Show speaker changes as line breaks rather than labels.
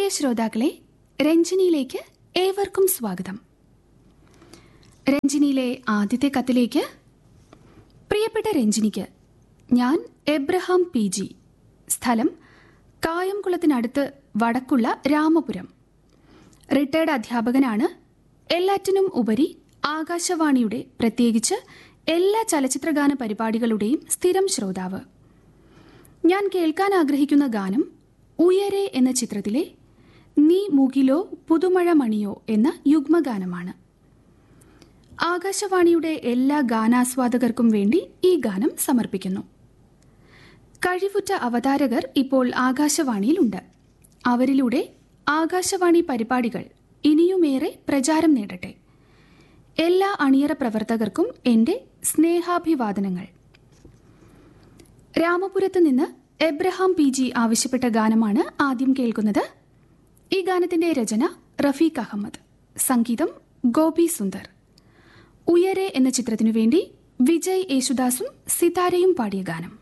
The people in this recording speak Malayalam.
ശ്രോതാക്കളെ രഞ്ജിനിയിലേക്ക് ഏവർക്കും സ്വാഗതം രഞ്ജിനിയിലെ ആദ്യത്തെ കത്തിലേക്ക് പ്രിയപ്പെട്ട രഞ്ജിനിക്ക് ഞാൻ എബ്രഹാം പി ജി സ്ഥലം കായംകുളത്തിനടുത്ത് വടക്കുള്ള രാമപുരം റിട്ടയർഡ് അധ്യാപകനാണ് എല്ലാറ്റിനും ഉപരി ആകാശവാണിയുടെ പ്രത്യേകിച്ച് എല്ലാ ചലച്ചിത്രഗാന പരിപാടികളുടെയും സ്ഥിരം ശ്രോതാവ് ഞാൻ കേൾക്കാൻ ആഗ്രഹിക്കുന്ന ഗാനം ഉയരെ എന്ന ചിത്രത്തിലെ നീ മുകിലോ പുതുമഴ മണിയോ എന്ന യുഗ്മഗാനമാണ് ആകാശവാണിയുടെ എല്ലാ ഗാനാസ്വാദകർക്കും വേണ്ടി ഈ ഗാനം സമർപ്പിക്കുന്നു കഴിവുറ്റ അവതാരകർ ഇപ്പോൾ ആകാശവാണിയിലുണ്ട് അവരിലൂടെ ആകാശവാണി പരിപാടികൾ ഇനിയുമേറെ പ്രചാരം നേടട്ടെ എല്ലാ അണിയറ പ്രവർത്തകർക്കും എന്റെ സ്നേഹാഭിവാദനങ്ങൾ രാമപുരത്ത് നിന്ന് എബ്രഹാം പി ജി ആവശ്യപ്പെട്ട ഗാനമാണ് ആദ്യം കേൾക്കുന്നത് ഈ ഗാനത്തിന്റെ രചന റഫീഖ് അഹമ്മദ് സംഗീതം ഗോപി സുന്ദർ ഉയരെ എന്ന ചിത്രത്തിനു വേണ്ടി വിജയ് യേശുദാസും സിതാരയും പാടിയ ഗാനം